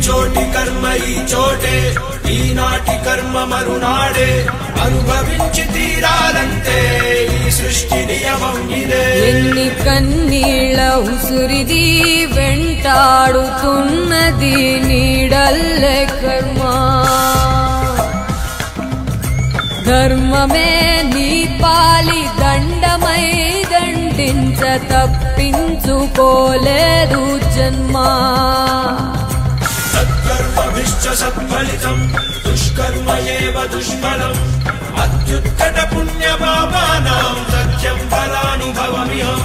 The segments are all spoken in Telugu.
చోటి కర్మ ఈ చోటే ఈనాటి కర్మ మరునాడే అనుభవించి తీరాలంటే ఈ సృష్టి నియమం ఇదే ఎన్ని కన్నీళ్ళ ఉసురిది వెంటాడుతున్నది నీడల్లే కర్మ ధర్మమే నీ పాలి దండమై దండించ తప్పించుకోలేదు జన్మ సత్కర్మభిశ్చ సత్ఫలితం దుష్కర్మ ఏవ దుష్ఫలం అత్యుత్కట పుణ్య పాపానాం సత్యం ఫలానుభవమిహం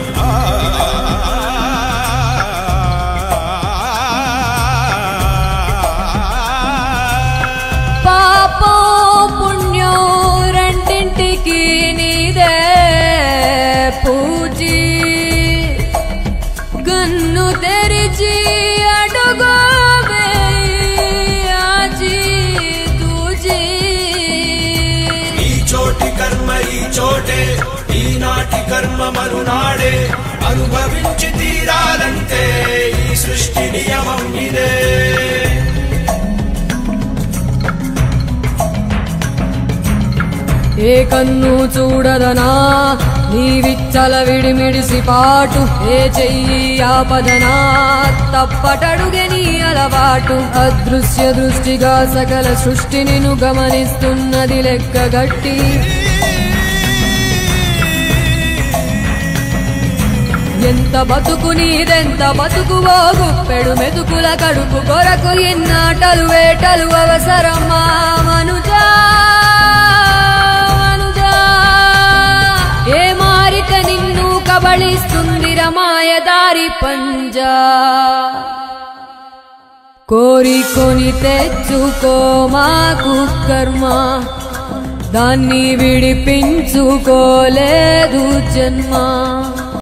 పాపం పుణ్యం రెండింటికి నీదే పూజీ గన్ను తెరిచి అడుగు ఆజీ దూజీ ఈ చోటి కర్మ ఈ చోటే ఈనాటి కర్మ మరునాడే అనుభవించి తీరాలంటే ఈ సృష్టి నియమం ఇదే ఏ కన్ను చూడదనా నీ విచ్చల విడిమిడిసి పాటు ఏ చెయ్యి ఆపదనా తప్పటడుగే నీ అలవాటు అదృశ్య దృష్టిగా సకల సృష్టిని ను గమనిస్తున్నది లెక్కగట్టి ఎంత బతుకు నీదెంత బతుకువో గుప్పెడు మెతుకుల కడుపు కొరకు ఇన్నాటలు వేటలు అవసరమా మనుజా మనుజా ఏ మారిక నిన్ను కబళిస్తుంది రమాయదారి పంజా కోరికొని తెచ్చుకో మాకు కర్మ దాన్ని విడిపించుకోలేదు జన్మ